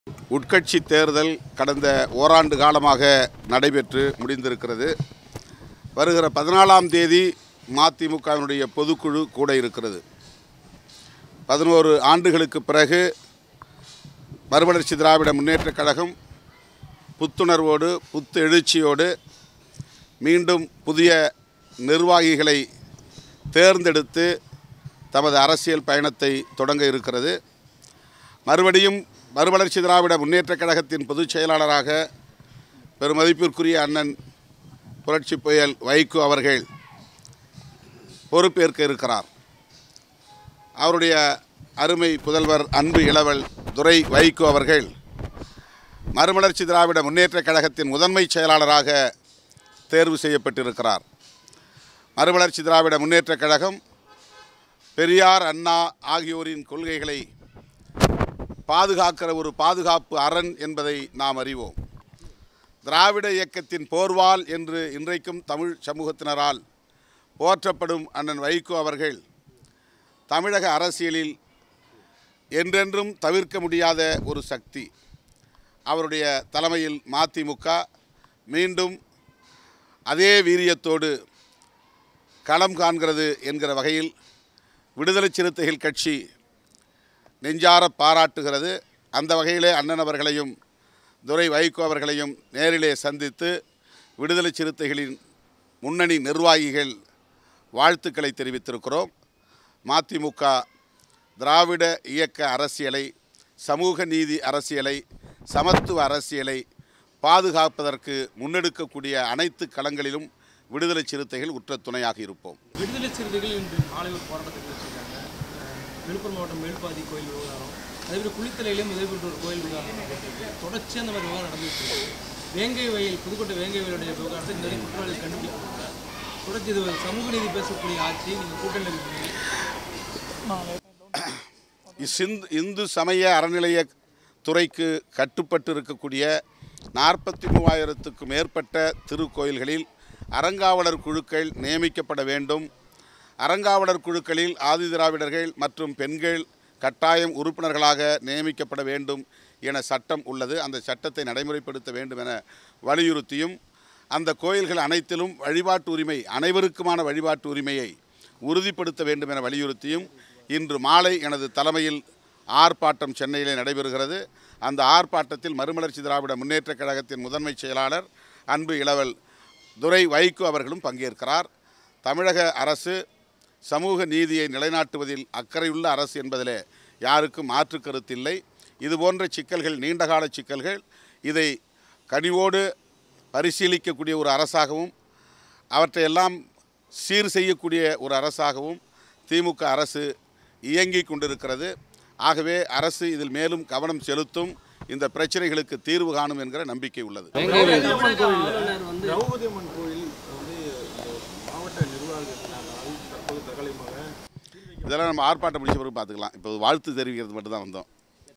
உட்கட்சி தேர்தல் கடந்த ஓராண்டு காலமாக நடைபெற்று முடிந்திருக்கிறது வருகிற பதினாலாம் தேதி மதிமுகவினுடைய பொதுக்குழு கூட இருக்கிறது பதினோரு ஆண்டுகளுக்கு பிறகு மறுமலர்ச்சி திராவிட முன்னேற்றக் கழகம் புத்துணர்வோடு புத்து எழுச்சியோடு மீண்டும் புதிய நிர்வாகிகளை தேர்ந்தெடுத்து தமது அரசியல் பயணத்தை தொடங்க இருக்கிறது மறுபடியும் மறுமலர்ச்சி திராவிட முன்னேற்றக் கழகத்தின் பொதுச் செயலாளராக பெருமதிப்பிற்குரிய அண்ணன் புரட்சி புயல் வைகோ அவர்கள் பொறுப்பேற்க இருக்கிறார் அவருடைய அருமை புதல்வர் அன்பு இளவல் துரை வைகோ அவர்கள் மறுமலர்ச்சி திராவிட முன்னேற்றக் கழகத்தின் முதன்மை செயலாளராக தேர்வு செய்யப்பட்டிருக்கிறார் மறுமலர்ச்சி திராவிட முன்னேற்றக் கழகம் பெரியார் அண்ணா ஆகியோரின் கொள்கைகளை பாதுகாக்கிற ஒரு பாதுகாப்பு அரண் என்பதை நாம் அறிவோம் திராவிட இயக்கத்தின் போர்வால் என்று இன்றைக்கும் தமிழ் சமூகத்தினரால் போற்றப்படும் அண்ணன் வைகோ அவர்கள் தமிழக அரசியலில் என்றென்றும் தவிர்க்க முடியாத ஒரு சக்தி அவருடைய தலைமையில் மதிமுக மீண்டும் அதே வீரியத்தோடு களம் காண்கிறது என்கிற வகையில் விடுதலை சிறுத்தைகள் கட்சி நெஞ்சார பாராட்டுகிறது அந்த வகையிலே அண்ணன் அவர்களையும் துரை வைகோ அவர்களையும் நேரிலே சந்தித்து விடுதலை சிறுத்தைகளின் முன்னணி நிர்வாகிகள் வாழ்த்துக்களை தெரிவித்திருக்கிறோம் மதிமுக திராவிட இயக்க அரசியலை சமூக நீதி அரசியலை சமத்துவ அரசியலை பாதுகாப்பதற்கு முன்னெடுக்கக்கூடிய அனைத்து களங்களிலும் விடுதலை சிறுத்தைகள் உற்ற துணையாக இருப்போம் விடுதலை சிறுத்தைகள் இன்று மாலை ஒரு போராட்டத்தை வச்சிருக்காங்க அஹ் விழுப்புரம் மாவட்டம் மேல்பாதி கோயில் விவகாரம் அதேபோல் குளித்தலையிலும் இதேபோன்ற ஒரு கோயில் விவகாரம் நடந்துட்டு இருக்கு. தொடர்ச்சியா அந்த மாதிரி விவகாரம் நடந்துட்டு இருக்கு வேங்கை வயல் புதுக்கோட்டை வேங்கை வயலுடைய விவகாரத்தை இந்த வரைக்கும் குற்றவாளிகள் கண்டுபிடிக்க தொடர்ச்சி இது ஒரு சமூக நீதி பேசக்கூடிய ஆட்சி நீங்கள் கூட்டணியில் இருக்கீங்க இசிந்து இந்து சமய அறநிலைய துறைக்கு கட்டுப்பட்டு இருக்கக்கூடிய நாற்பத்தி மூவாயிரத்துக்கும் மேற்பட்ட திருக்கோயில்களில் அறங்காவலர் குழுக்கள் நியமிக்கப்பட வேண்டும் அறங்காவலர் குழுக்களில் ஆதிதிராவிடர்கள் மற்றும் பெண்கள் கட்டாயம் உறுப்பினர்களாக நியமிக்கப்பட வேண்டும் என சட்டம் உள்ளது அந்த சட்டத்தை நடைமுறைப்படுத்த வேண்டும் என வலியுறுத்தியும் அந்த கோயில்கள் அனைத்திலும் வழிபாட்டு உரிமை அனைவருக்குமான வழிபாட்டு உரிமையை உறுதிப்படுத்த வேண்டும் என வலியுறுத்தியும் இன்று மாலை எனது தலைமையில் ஆர்ப்பாட்டம் சென்னையிலே நடைபெறுகிறது அந்த ஆர்ப்பாட்டத்தில் மறுமலர்ச்சி திராவிட முன்னேற்றக் கழகத்தின் முதன்மை செயலாளர் அன்பு இளவல் துரை வைகோ அவர்களும் பங்கேற்கிறார் தமிழக அரசு சமூக நீதியை நிலைநாட்டுவதில் அக்கறையுள்ள அரசு என்பதிலே யாருக்கும் மாற்று கருத்தில்லை இதுபோன்ற சிக்கல்கள் நீண்டகால சிக்கல்கள் இதை கனிவோடு பரிசீலிக்கக்கூடிய ஒரு அரசாகவும் அவற்றையெல்லாம் சீர் செய்யக்கூடிய ஒரு அரசாகவும் திமுக அரசு இயங்கிக் கொண்டிருக்கிறது ஆகவே அரசு இதில் மேலும் கவனம் செலுத்தும் இந்த பிரச்சனைகளுக்கு தீர்வு காணும் என்கிற நம்பிக்கை உள்ளது திரௌபதி அம்மன் கோயில் வந்து மாவட்ட நிர்வாகத்தினால் தற்போது தகவலைமாக இதெல்லாம் நம்ம ஆர்ப்பாட்டம் முடிச்ச பிறகு பார்த்துக்கலாம் இப்போ வாழ்த்து தெரிவிக்கிறது மட்டும் தான் வந்தோம்